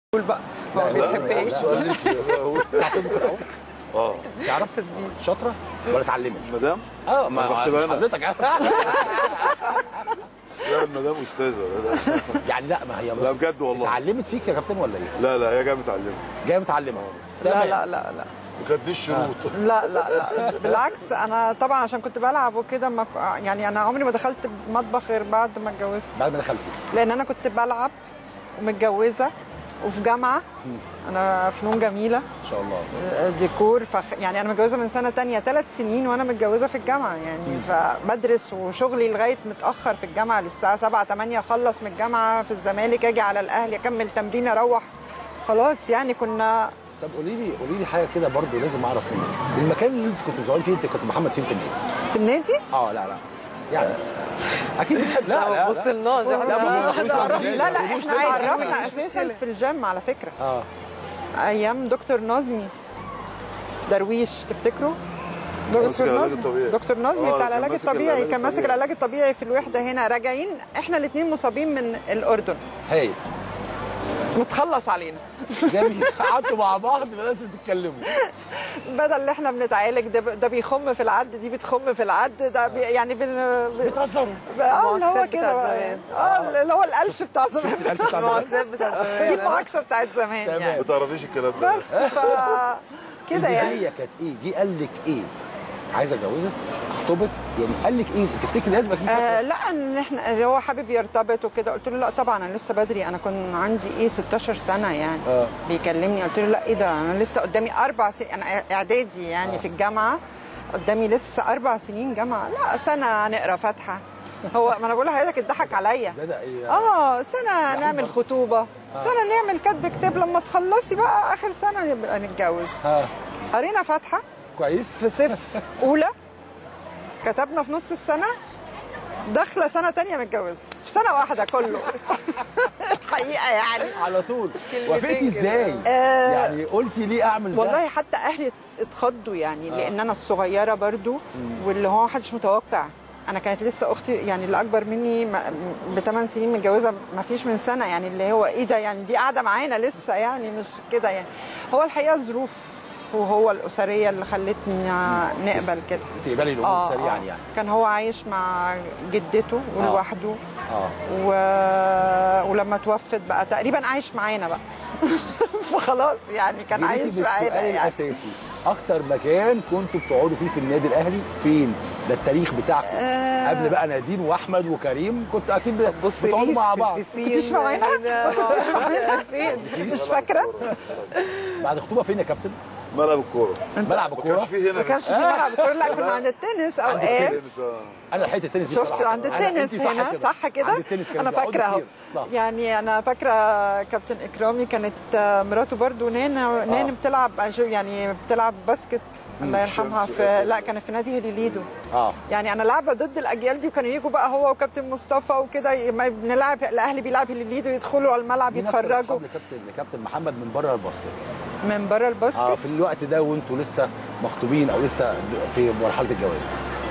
قول بقى هو بيحب ايه السؤال ليك تعتبر كده اهو اه تعرف شاطره ولا اتعلمت؟ مدام اه ما بحسبها مش أنا. حضرتك لا المدام استاذه لا, لا. يعني لا ما هي لا بجد والله اتعلمت فيك يا كابتن ولا ايه؟ لا لا هي جايه متعلمه جايه متعلمه لا تمام. لا لا لا وكانت دي الشروط لا لا لا بالعكس انا طبعا عشان كنت بلعب وكده ما ك- يعني انا عمري ما دخلت مطبخ غير بعد ما اتجوزت بعد ما دخلتي لان انا كنت بلعب ومتجوزه وفي جامعه انا فنون جميله ان شاء الله ديكور فخ... يعني انا متجوزه من سنه تانية ثلاث سنين وانا متجوزه في الجامعه يعني فبدرس وشغلي لغايه متاخر في الجامعه للساعه 7 8 اخلص من الجامعه في الزمالك اجي على الاهلي اكمل تمرين اروح خلاص يعني كنا طب قولي لي قولي لي حاجه كده برضو لازم اعرف منك المكان اللي انت كنت بتقعدي فيه انت كنت محمد فين في النادي؟ في النادي اه لا لا يعني اكيد بتحب لا لا بص لا لناش لا، ما تقولوش عن لا مين، لا ما تقولوش احنا لسه عن اتعرفنا مين. اساسا في الجيم على فكره اه ايام دكتور نظمي درويش تفتكروا ماسك العلاج الطبيعي. دكتور نظمي آه، بتاع كان العلاج ماسك الطبيعي العلاج كان ماسك الطبيعي. العلاج الطبيعي في الوحده هنا راجعين احنا الاثنين مصابين من الاردن هايل متخلص علينا جميل قعدتوا مع بعض لازم تتكلموا بدل اللي احنا بنتعالج ده ده بيخم في العد دي بتخم في العد ده بي يعني بن ب- بتهزروا اه اللي هو المعاكسات كده بتاعت بقى. زمان. اه اللي هو القلش بتاع زمان القلش بتاع زمان. المعاكسات بتاعت دي زمان المعاكسه بتاعت زمان تمام. يعني ما تعرفيش الكلام ده بس ف كده يعني البدايه كانت ايه؟ جه قال لك ايه؟ عايز اتجوزك؟ اخطبك؟ يعني قال لك ايه؟ تفتكر لازم اكيد آه لا ان احنا اللي هو حابب يرتبط وكده قلت له لا طبعا انا لسه بدري انا كنت عندي ايه 16 سنه يعني آه. بيكلمني قلت له لا ايه ده انا لسه قدامي اربع سنين انا اعدادي يعني آه. في الجامعه قدامي لسه اربع سنين جامعه لا سنه نقرا فاتحه هو ما انا بقول لحضرتك اتضحك عليا بدا ايه؟ اه سنه نعمل خطوبه سنه نعمل كتب كتاب لما تخلصي بقى اخر سنه نبقى نتجوز ها قرينا فاتحه كويس في صف اولى كتبنا في نص السنه داخله سنه تانية متجوزه في سنه واحده كله الحقيقه يعني على طول كلمتين وافقتي كده. ازاي؟ آه، يعني قلتي ليه اعمل ده؟ والله حتى اهلي اتخضوا يعني لان انا الصغيره برضو واللي هو محدش متوقع انا كانت لسه اختي يعني اللي اكبر مني بثمان سنين متجوزه ما فيش من سنه يعني اللي هو ايه ده يعني دي قاعده معانا لسه يعني مش كده يعني هو الحقيقه ظروف وهو الاسريه اللي خلتني نقبل كده تقبلي الامور سريعا يعني كان هو عايش مع جدته ولوحده اه و... ولما توفت بقى تقريبا عايش معانا بقى فخلاص يعني كان جيتي عايش بالسؤال معانا يعني الاساسي اكتر مكان كنتوا بتقعدوا فيه في النادي الاهلي فين؟ ده التاريخ بتاعكم آه. قبل بقى نادين واحمد وكريم كنت اكيد بص بتقعدوا مع بعض كنتيش معانا؟ كنتش معانا فين مش فاكره بعد خطوبه فين يا كابتن؟ ملعب الكوره ملعب ما الكوره كانش فيه هنا ما كانش في ملعب كوره لا كنا عند التنس اوقات التنس، آه. انا لحقت التنس دي شفت بصراحة. عند أنا- التنس أنتي صح هنا كده. صح كده عند التنس كانوا انا بيقعدوا فاكره اهو كتير. صح يعني انا فاكره كابتن اكرامي كانت آه، مراته برضو نانا نانا بتلعب يعني بتلعب باسكت الله يرحمها الشمس في وإيه. لا كانت في نادي هليليدو اه يعني انا لعبه ضد الاجيال دي وكانوا يجوا بقى هو وكابتن مصطفى وكده ما بنلعب الاهلي بيلعب هليليدو يدخلوا على الملعب مين أكتر يتفرجوا أصحاب لكابتن لكابتن محمد من بره الباسكت من بره اه الباسكت في الوقت ده وانتوا لسه مخطوبين او لسه في مرحله الجواز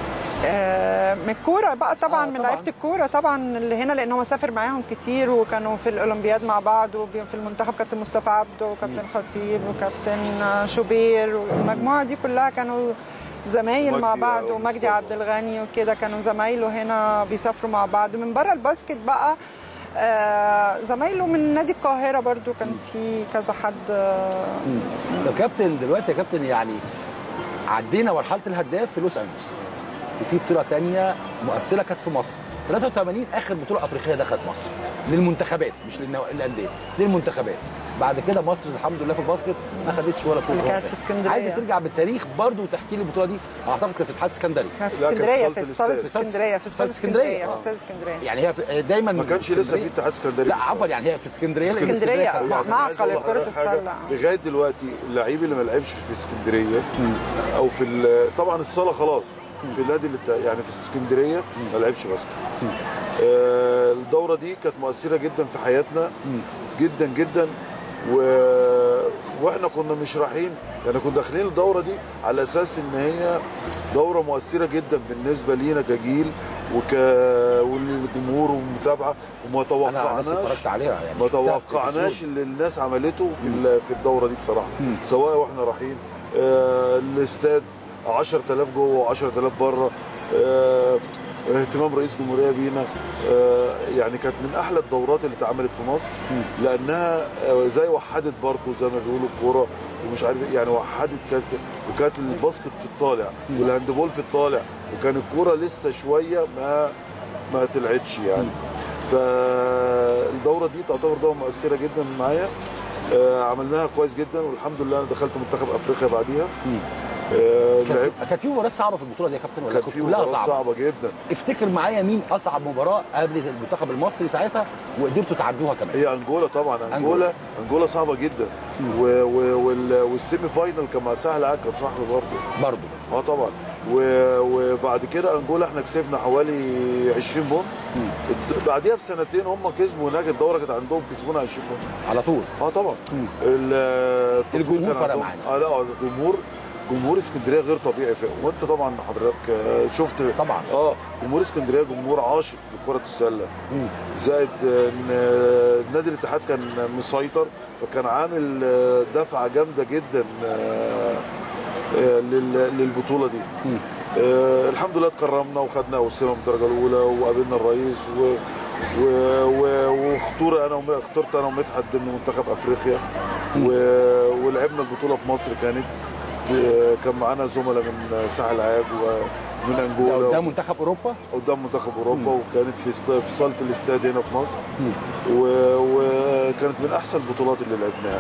آه، من الكوره بقى طبعا آه، من طبعاً. لعيبه الكوره طبعا اللي هنا لان هو سافر معاهم كتير وكانوا في الاولمبياد مع بعض وفي المنتخب كابتن مصطفى عبده وكابتن خطيب وكابتن آه، شوبير والمجموعه دي كلها كانوا زمايل مع ومجدي بعض ومصطفى. ومجدي عبد الغني وكده كانوا زمايله هنا بيسافروا مع بعض من بره الباسكت بقى آه، زمايله من نادي القاهره برضو كان في كذا حد آه، طب كابتن دلوقتي يا كابتن يعني عدينا مرحله الهداف في لوس انجلوس وفي بطوله تانية مؤثره كانت في مصر 83 اخر بطوله افريقيه دخلت مصر للمنتخبات مش للنوا- للانديه للمنتخبات بعد كده مصر الحمد لله في الباسكت ما خدتش ولا بطوله اللي كانت أفريقيا. في اسكندرية. عايزك ترجع بالتاريخ برضو وتحكي لي البطوله دي اعتقد كانت في اتحاد اسكندري كان في لا، كانت في اسكندريه صالة في الصاله الاستاد. اسكندريه في استاد صالة اسكندرية. اسكندريه في آه. استاد اسكندريه يعني هي في- دايما ما كانش لسه في اتحاد اسكندري لا في الصالة. عفوا يعني هي في اسكندريه لأن اسكندرية. كانت- يعني أنا معقل عايز أقول كرة لحضرتك حاجة، السلة. لغايه دلوقتي اللعيب اللي ما لعبش في اسكندريه او في ال- طبعا الصاله خلاص في النادي اللي بتاع- يعني في اسكندريه ما لعبش باسكت آه، الدوره دي كانت مؤثره جدا في حياتنا جدا جدا و... واحنا كنا مش رايحين يعني كنا داخلين الدوره دي على اساس ان هي دوره مؤثره جدا بالنسبه لينا كجيل وك والجمهور والمتابعه وما انا عن نفسي توقعناش اتفرجت عليها يعني ما شفتها في توقعناش التلفزيون. اللي الناس عملته في ال- في الدوره دي بصراحه سواء واحنا رايحين آه، الاستاد 10000 جوه و10000 بره آه، اهتمام رئيس جمهوريه بينا آه، يعني كانت من احلى الدورات اللي اتعملت في مصر لانها آه، زي وحدت برضه زي ما بيقولوا الكوره ومش عارف إيه، يعني وحدت كانت وكانت الباسكت في الطالع والهاندبول في الطالع وكان الكوره لسه شويه ما ما طلعتش يعني فالدوره دي تعتبر دوره مؤثره جدا معايا آه، عملناها كويس جدا والحمد لله انا دخلت منتخب افريقيا بعديها آه، كان لعبت في- كان في مباريات صعبه في البطوله دي يا كابتن ولا كان كانت في كلها مباراه صعبه صعبه جدا افتكر معايا مين اصعب مباراه قابلت المنتخب المصري ساعتها وقدرتوا تعدوها كمان هي انجولا طبعا أنجولا. انجولا انجولا صعبه جدا و و وال- والسيمي فاينل كان مع سهل عاد كان صاحبي برضه برضه اه طبعا و... وبعد كده انجولا احنا كسبنا حوالي 20 بونت بعديها بسنتين هم كسبوا هناك الدوره كانت عندهم كسبونا 20 بونت على طول اه طبعا ال- التطوير الجمهور كان فرق عندهم- معانا. اه لا الجمهور جمهور اسكندريه غير طبيعي فيه وانت طبعا حضرتك آه، شفت طبعا. اه جمهور اسكندريه جمهور عاشق لكره السله زائد آه، ان آه، نادي الاتحاد كان مسيطر فكان عامل آه، دفعه جامده جدا آه، آه، لل- للبطوله دي آه الحمد لله اتكرمنا وخدنا وسيمه من الدرجه الاولى وقابلنا الرئيس و و و واختار انا وم- اخترت انا ومدحت ضمن منتخب افريقيا و ولعبنا البطوله في مصر كانت آه، كان معانا زملاء من ساحل عاج ومن ده انجولا قدام منتخب اوروبا قدام منتخب اوروبا وكانت في است- في صاله الاستاد هنا في مصر و- وكانت من احسن البطولات اللي لعبناها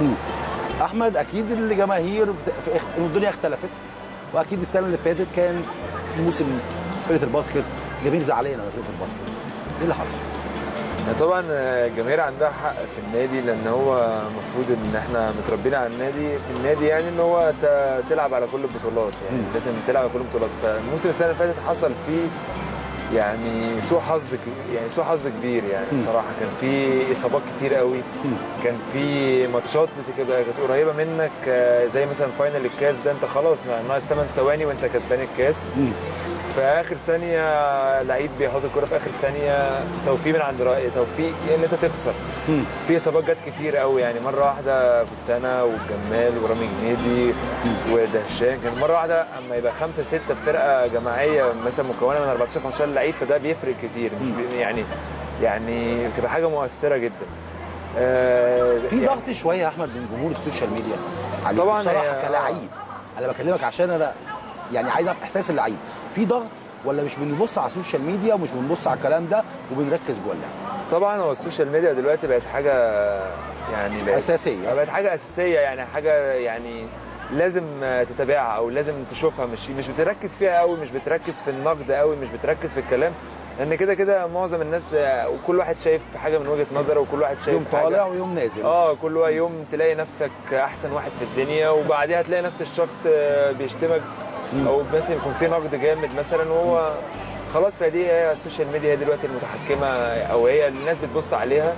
احمد اكيد الجماهير بت- في اخت- الدنيا اختلفت واكيد السنه اللي فاتت كان موسم فرقه الباسكت جميل زعلانه من فرقه الباسكت ايه اللي حصل؟ يعني طبعا الجماهير عندها حق في النادي لان هو المفروض ان احنا متربيين على النادي في النادي يعني ان هو ت- تلعب على كل البطولات يعني لازم تلعب على كل البطولات فالموسم السنه اللي فاتت حصل فيه يعني سوء حظ ك- يعني سوء حظ كبير يعني بصراحه كان في اصابات كتير قوي كان في ماتشات بتبقى كانت قريبه منك آه، زي مثلا فاينل الكاس ده انت خلاص ناقص 8 ثواني وانت كسبان الكاس في اخر ثانيه لعيب بيحط الكره في اخر ثانيه توفيق من عند رأي توفيق ان انت تخسر في اصابات جت كتير قوي يعني مره واحده كنت انا والجمال ورامي جنيدي ودهشان كان مره واحده اما يبقى خمسه سته في فرقه جماعيه مثلا مكونه من 14 15 لعيب فده بيفرق كتير مش بي يعني يعني بتبقى حاجه مؤثره جدا آه، في يعني- ضغط شويه يا احمد من جمهور السوشيال ميديا عليك طبعاً بصراحه هي- كلاعب انا بكلمك عشان انا يعني عايز أعرف احساس اللعيب في ضغط ولا مش بنبص على السوشيال ميديا ومش بنبص على الكلام ده وبنركز جوه اللعب طبعا هو السوشيال ميديا دلوقتي بقت حاجه يعني بقت اساسيه بقت حاجه اساسيه يعني حاجه يعني لازم تتابعها او لازم تشوفها مش مش بتركز فيها قوي مش بتركز في النقد قوي مش بتركز في الكلام لان كده كده معظم الناس وكل واحد شايف حاجه من وجهه نظره وكل واحد شايف يوم حاجة. طالع ويوم نازل اه كل يوم تلاقي نفسك احسن واحد في الدنيا وبعديها تلاقي نفس الشخص بيشتمك او مثلا يكون في نقد جامد مثلا وهو خلاص فدي هي السوشيال ميديا هي دلوقتي المتحكمه او هي اللي الناس بتبص عليها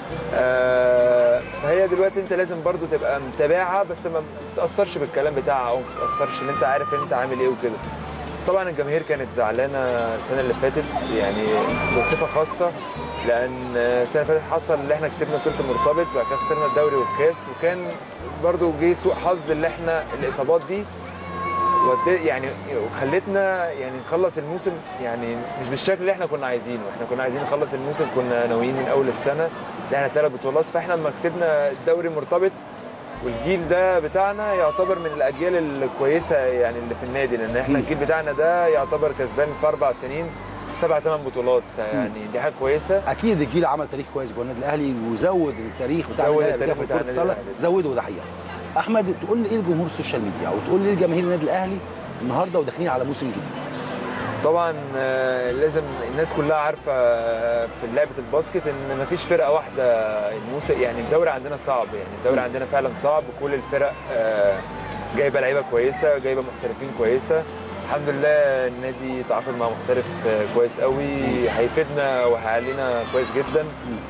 آه فهي دلوقتي انت لازم برضو تبقى متابعها بس ما تتاثرش بالكلام بتاعها او ما تتاثرش ان انت عارف ان انت عامل ايه وكده بس طبعا الجماهير كانت زعلانه السنه اللي فاتت يعني بصفه خاصه لان السنه اللي فاتت حصل اللي احنا كسبنا بطوله المرتبط وبعد كده خسرنا الدوري والكاس وكان برضو جه سوء حظ اللي احنا الاصابات دي ود- يعني وخلتنا يعني نخلص الموسم يعني مش بالشكل اللي احنا كنا عايزينه احنا كنا عايزين نخلص الموسم كنا ناويين من اول السنه ان احنا ثلاث بطولات فاحنا لما كسبنا الدوري مرتبط والجيل ده بتاعنا يعتبر من الاجيال الكويسه يعني اللي في النادي لان احنا الجيل بتاعنا ده يعتبر كسبان في اربع سنين سبع ثمان بطولات فيعني دي حاجه كويسه اكيد الجيل عمل تاريخ كويس جوه النادي الاهلي وزود التاريخ بتاع زود النادي التاريخ في بتاع كرة النادي السلة، الأهلي. زوده ده حقيقه احمد تقول لي ايه لجمهور السوشيال ميديا او تقول لي ايه لجماهير النادي الاهلي النهارده وداخلين على موسم جديد طبعا آه، لازم الناس كلها عارفه آه، في لعبه الباسكت ان مفيش فرقه واحده الموسم يعني الدوري عندنا صعب يعني الدوري عندنا فعلا صعب كل الفرق آه، جايبه لعيبه كويسه جايبه محترفين كويسه الحمد لله النادي تعاقد مع محترف آه، كويس قوي هيفيدنا وهيعلينا كويس جدا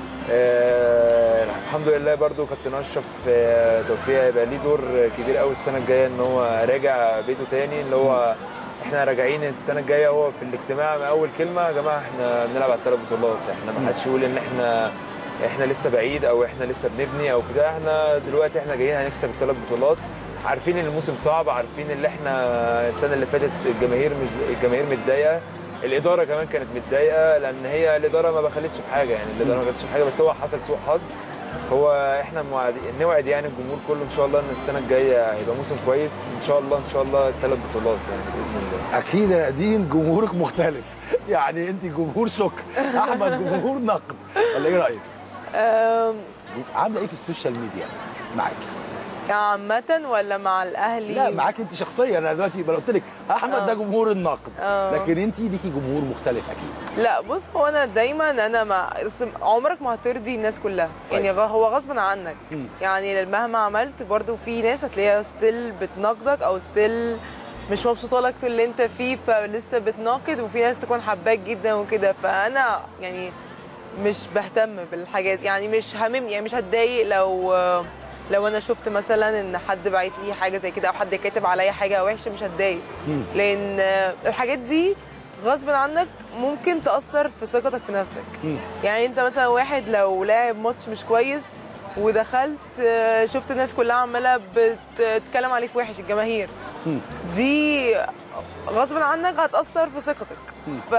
آه الحمد لله برضو كابتن اشرف آه، توفيق هيبقى ليه دور كبير قوي السنه الجايه ان هو راجع بيته تاني اللي هو احنا راجعين السنه الجايه هو في الاجتماع من اول كلمه يا جماعه احنا بنلعب على الثلاث بطولات احنا ما حدش يقول ان احنا احنا لسه بعيد او احنا لسه بنبني او كده احنا دلوقتي احنا جايين هنكسب الثلاث بطولات عارفين ان الموسم صعب عارفين ان احنا السنه اللي فاتت الجماهير مش الجماهير متضايقه الاداره كمان كانت متضايقه لان هي الاداره ما بخلتش بحاجه يعني الاداره ما بخلتش بحاجه بس هو حصل سوء حظ فهو احنا موعد نوعد يعني الجمهور كله ان شاء الله ان السنه الجايه هيبقى موسم كويس ان شاء الله ان شاء الله الثلاث بطولات يعني باذن الله اكيد يا نادين جمهورك مختلف يعني انت جمهور شكر احمد جمهور نقد ولا ايه رايك أم، عامله ايه في السوشيال ميديا معاك عامة ولا مع الأهلي؟ لا معاك انت شخصيا انا دلوقتي ما أنا قلت لك احمد آه. ده جمهور النقد آه. لكن انت ليكي جمهور مختلف اكيد لا بص هو انا دايما انا ما بس عمرك ما هترضي الناس كلها يعني كويس. غ- هو غصب عنك مم. يعني مهما عملت برضو في ناس هتلاقيها ستيل بتناقضك او ستيل مش مبسوطه لك في اللي انت فيه فلسه بتناقد وفي ناس تكون حباك جدا وكده فانا يعني مش بهتم بالحاجات يعني مش هاممني يعني مش هتضايق لو لو انا شفت مثلا ان حد باعت لي حاجه زي كده او حد كاتب عليا حاجه وحشه مش هتضايق لان الحاجات دي غصب عنك ممكن تاثر في ثقتك في نفسك يعني انت مثلا واحد لو لاعب ماتش مش كويس ودخلت آه، شفت الناس كلها عماله بتتكلم عليك وحش الجماهير دي غصب عنك هتاثر في ثقتك ف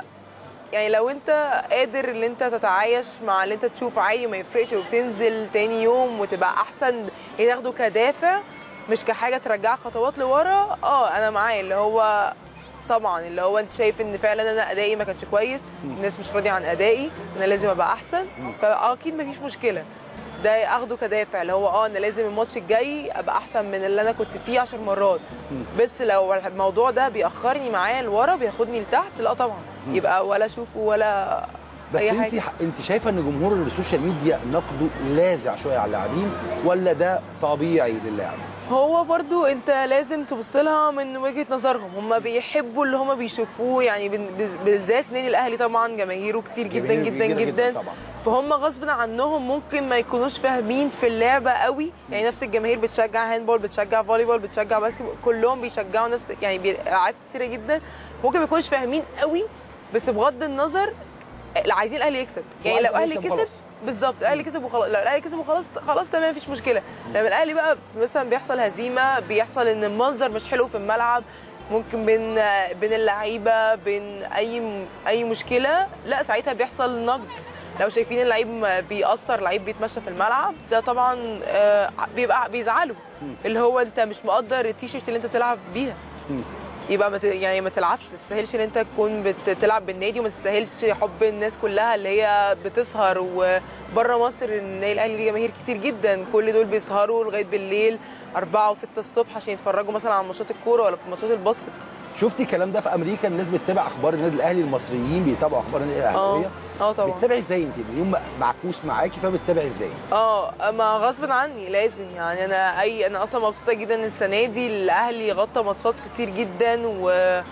يعني لو انت قادر ان انت تتعايش مع اللي انت تشوف عادي وما يفرقش وبتنزل تاني يوم وتبقى احسن تاخده كدافع مش كحاجه ترجعك خطوات لورا اه انا معاه اللي هو طبعا اللي هو انت شايف ان فعلا انا ادائي ما كانش كويس الناس مش راضيه عن ادائي انا لازم ابقى احسن فاكيد ما فيش مشكله ده اخده كدافع اللي هو اه انا لازم الماتش الجاي ابقى احسن من اللي انا كنت فيه عشر مرات بس لو الموضوع ده بيأخرني معاه لورا بياخدني لتحت لا طبعا يبقى ولا اشوفه ولا بس اي انت حاجه انت شايفه ان جمهور السوشيال ميديا نقده لاذع شويه على اللاعبين ولا ده طبيعي للاعب هو برضو انت لازم تبص لها من وجهه نظرهم هم بيحبوا اللي هم بيشوفوه يعني بال- بال- بالذات نادي الاهلي طبعا جماهيره كتير جدا جماهير جدا كبيرة جدا, جداً طبعاً. فهم غصب عنهم ممكن ما يكونوش فاهمين في اللعبه قوي يعني نفس الجماهير بتشجع هاندبول بتشجع فوليبول بتشجع باسكت كلهم بيشجعوا نفس يعني بي- العاب كتيره جدا ممكن ما يكونوش فاهمين قوي بس بغض النظر لا، عايزين الاهلي يكسب يعني وعايز لو الاهلي يكسب كسب خلاص. بالظبط الاهلي كسب وخلاص لو الاهلي كسب وخلاص خلاص تمام مفيش مشكله لما الاهلي بقى مثلا بيحصل هزيمه بيحصل ان المنظر مش حلو في الملعب ممكن بين بين اللعيبه بين اي اي مشكله لا ساعتها بيحصل نقد لو شايفين اللعيب بيأثر لعيب بيتمشى في الملعب ده طبعا آه، بيبقى بيزعلوا اللي هو انت مش مقدر التيشيرت اللي انت بتلعب بيها يبقى ما ت- يعني ما تلعبش ما تستاهلش ان انت تكون بتلعب بالنادي وما تستاهلش حب الناس كلها اللي هي بتسهر وبره مصر النادي الاهلي ليه جماهير كتير جدا كل دول بيسهروا لغايه بالليل 4 و6 الصبح عشان يتفرجوا مثلا على ماتشات الكوره ولا في ماتشات الباسكت شفتي الكلام ده في امريكا الناس بتتابع اخبار النادي الاهلي المصريين بيتابعوا اخبار النادي اه الاهلاويه اه طبعا بتتابعي ازاي انت اليوم معكوس معاكي فبتتابعي ازاي اه ما غصب عني لازم يعني انا اي انا اصلا مبسوطه جدا ان السنه دي الاهلي غطى ماتشات كتير جدا و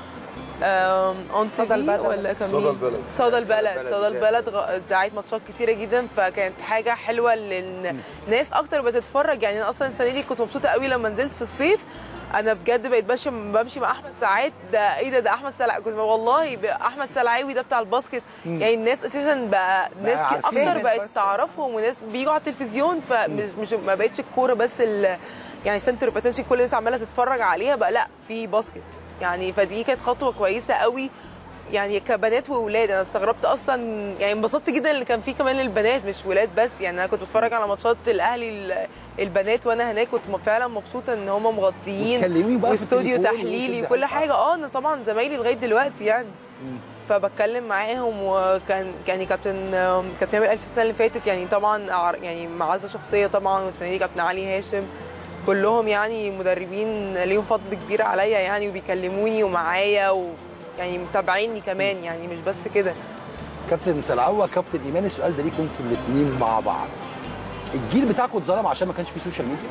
اون صدى البلد. ولا كان صدى مين؟ البلد. صدى صدى البلد البلد صدى البلد غ- ذاعت ماتشات كتيره جدا فكانت حاجه حلوه لان ناس اكتر بتتفرج يعني انا اصلا السنه دي كنت مبسوطه قوي لما نزلت في الصيف انا بجد بقيت بمشي بمشي مع احمد ساعات ده ايه ده ده احمد سلع كنت والله ب- احمد سلعاوي ده بتاع الباسكت يعني الناس اساسا بقى ناس كتير عارفين اكتر بقت الباسكت. تعرفهم وناس بيجوا على التلفزيون فمش مش ما بقتش الكوره بس ال يعني سنتر اوف اتنشن كل الناس عماله تتفرج عليها بقى لا في باسكت يعني فدي كانت خطوه كويسه قوي يعني كبنات وولاد انا استغربت اصلا يعني انبسطت جدا ان كان في كمان للبنات مش ولاد بس يعني انا كنت بتفرج على ماتشات الاهلي ال- البنات وانا هناك كنت م- فعلا مبسوطه ان هم مغطيين وتكلميه بقى في واستوديو التليفون تحليلي وشد وكل حيلك. حاجه اه انا طبعا زمايلي لغايه دلوقتي يعني فبتكلم معاهم وكان يعني كابتن كابتن امير الف السنه اللي فاتت يعني طبعا أعر- يعني معزه شخصيه طبعا والسنه دي كابتن علي هاشم كلهم يعني مدربين ليهم فضل كبير عليا يعني وبيكلموني ومعايا ويعني متابعيني كمان يعني مش بس كده كابتن سلعوه كابتن ايمان السؤال ده ليكم انتوا الاثنين مع بعض الجيل بتاعكم اتظلم عشان ما كانش فيه سوشيال ميديا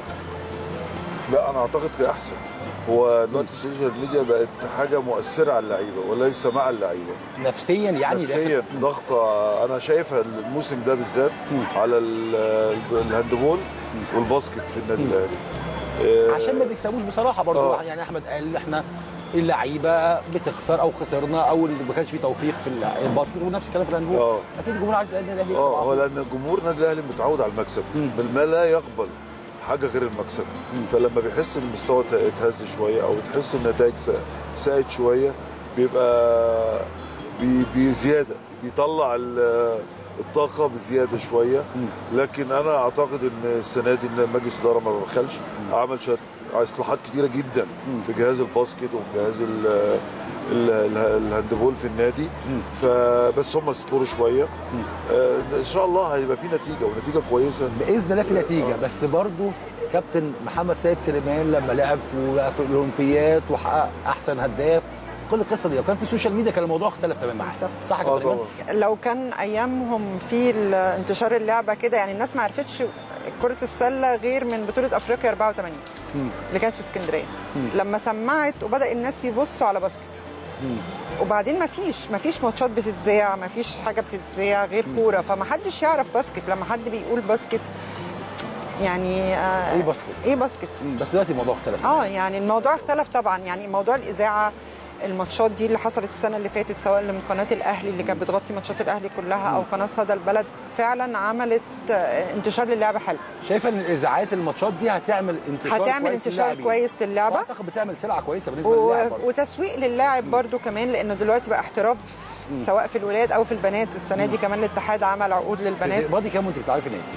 لا انا اعتقد كده احسن هو دلوقتي السوشيال ميديا بقت حاجه مؤثره على اللعيبه وليس مع اللعيبه نفسيا يعني نفسيا ضغطه انا شايفها الموسم ده بالذات على ال- ال- الهاندبول والباسكت في النادي الاهلي عشان ما بيكسبوش بصراحه برضه آه. يعني احمد قال احنا اللعيبه بتخسر او خسرنا او اللي ما كانش في توفيق في الباسكت ونفس الكلام في الهاندبول آه. اكيد الجمهور عايز النادي الاهلي يكسب اه على هو طول. لان جمهور النادي الاهلي متعود على المكسب بل ما لا يقبل حاجه غير المكسب فلما بيحس ان المستوى ت- اتهز شويه او تحس ان النتائج س- ساءت شويه بيبقى بي بزياده بيطلع ال- الطاقه بزياده شويه لكن انا اعتقد ان السنه دي ان مجلس الاداره ما بخلش عمل شويه اصلاحات كتيره جدا في جهاز الباسكت وفي جهاز ال- ال- ال- الهاندبول في النادي فبس هم اصبروا شويه آه، ان شاء الله هيبقى في نتيجه ونتيجه كويسه باذن الله في نتيجه بس برضو كابتن محمد سيد سليمان لما لعب في في الاولمبياد وحقق احسن هداف كل القصه دي وكان في السوشيال ميديا كان الموضوع اختلف تماما معاه بالظبط. صح اه كده طبعا لو كان ايامهم في ال- انتشار اللعبه كده يعني الناس ما عرفتش كره السله غير من بطوله افريقيا 84 اللي كانت في اسكندريه لما سمعت وبدا الناس يبصوا على باسكت وبعدين ما فيش ما فيش ماتشات بتتذاع ما فيش حاجه بتتذاع غير كوره فما حدش يعرف باسكت لما حد بيقول باسكت يعني آه ايه باسكت؟ ايه باسكت بس دلوقتي الموضوع اختلف اه يعني الموضوع اختلف طبعا يعني موضوع الاذاعه الماتشات دي اللي حصلت السنه اللي فاتت سواء اللي من قناه الاهلي اللي كانت بتغطي ماتشات الاهلي كلها او قناه صدى البلد فعلا عملت آه، انتشار للعبه حلو شايفه ان الاذاعات الماتشات دي هتعمل انتشار هتعمل كويس انتشار للاعبين. كويس للعبه واعتقد بتعمل سلعه كويسه بالنسبه و... للاعب برضه. وتسويق للاعب برضو كمان لانه دلوقتي بقى احتراف سواء في الولاد او في البنات السنه دي كمان الاتحاد عمل عقود للبنات بادي كام وانت بتعرفي نادي؟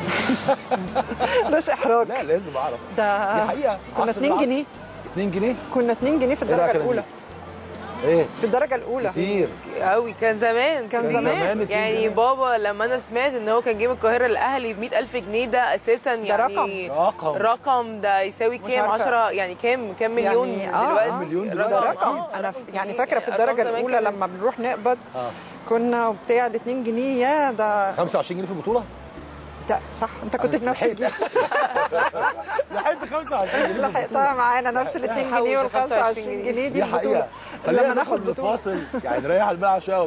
مش احراج لا لازم اعرف ده دي حقيقه كنا عصر 2 العصر. جنيه 2 جنيه؟ كنا 2 جنيه في إيه رأيك الدرجه يا الاولى ايه؟ في الدرجه الاولى كتير قوي كان زمان كان كتير. زمان. يعني بابا لما انا سمعت ان هو كان جايب القاهره الاهلي ب 100000 جنيه ده اساسا يعني رقم. رقم. رقم ده يساوي مش كام عارفة. 10 يعني كام كام مليون يعني آه، دلوقتي آه. مليون ده دلوقتي. رقم آه، انا رقم ف- يعني كبير. فاكره في أرقام الدرجه زمان الاولى كانت- لما بنروح نقبض اه كنا بتاع ال 2 جنيه يا ده 25 جنيه في البطوله؟ ده صح انت كنت في نفس الجيل لحقت 25 جنيه لحقتها معانا نفس ال 2 حوش جنيه وال 25 25 جنيه دي دي حقيقه البطوله خلينا لما ناخد ناخد بطوله الفاصل يعني نريح الملعب شويه